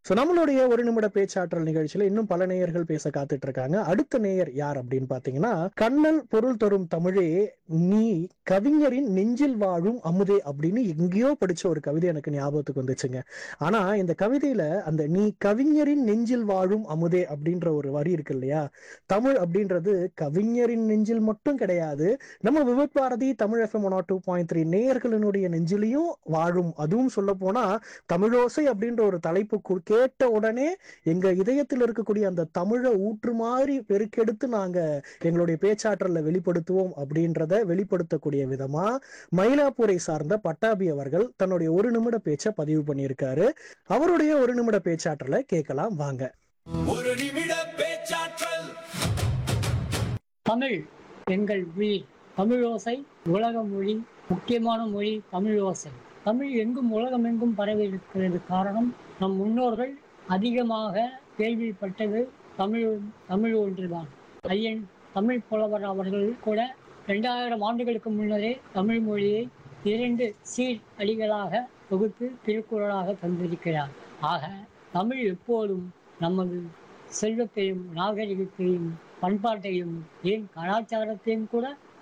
so நம்மளுடைய ஒரு நிமிட பேச்சாற்றல் நிகழ்ச்சியில இன்னும் பல நேயர்கள் பேச காத்துட்டு இருக்காங்க அடுத்த நேயர் யார் அப்படின்னு பாத்தீங்கன்னா கண்ணல் பொருள் தரும் தமிழே நீ கவிஞரின் நெஞ்சில் வாழும் அமுதே அப்படின்னு எங்கேயோ படிச்ச ஒரு கவிதை எனக்கு ஞாபகத்துக்கு வந்துச்சுங்க ஆனா இந்த கவிதையில அந்த நீ கவிஞரின் நெஞ்சில் வாழும் அமுதே அப்படின்ற ஒரு வரி இருக்கு இல்லையா தமிழ் அப்படின்றது கவிஞரின் நெஞ்சில் மட்டும் கிடையாது நம்ம Vividh Bharati Tamil FM one two point three நேயர்களினுடைய நெஞ்சிலையும் வாழும் அதுவும் சொல்ல போனா தமிழோசை அப்படின்ற ஒரு தலைப்பு கு- கேட்ட உடனே எங்க இதயத்தில் இருக்கக்கூடிய அந்த தமிழை ஊற்று மாதிரி பெருக்கெடுத்து நாங்க எங்களுடைய பேச்சாற்றல்ல வெளிப்படுத்துவோம் அப்படின்றத வெளிப்படுத்தக்கூடிய விதமா மயிலாப்பூரை சார்ந்த பட்டாபி அவர்கள் தன்னுடைய ஒரு நிமிட பேச்சை பதிவு பண்ணியிருக்காரு அவருடைய ஒரு நிமிட பேச்சாற்றலை கேட்கலாம் வாங்க ஒரு நிமிட பேச்சாற்றல் தமிழ் எங்கள் உயிர் தமிழோசை உலக மொழி முக்கியமான மொழி தமிழோசை தமிழ் எங்கும் உலகமெங்கும் பரவி இருக்கிறது காரணம் நம் முன்னோர்கள் அதிகமாக கேள்விப்பட்டது தமிழ் தமிழ் ஒன்றுதான் ஐயன் தமிழ் புலவர் அவர்கள் கூட ரெண்டாயிரம் ஆண்டுகளுக்கு முன்னரே தமிழ் மொழியை இரண்டு சீர் அடிகளாக தொகுத்து திருக்குறளாக தந்திருக்கிறார் ஆக தமிழ் எப்போதும் நமது செல்வத்தையும் நாகரிகத்தையும் பண்பாட்டையும் ஏன் கலாச்சாரத்தையும் கூட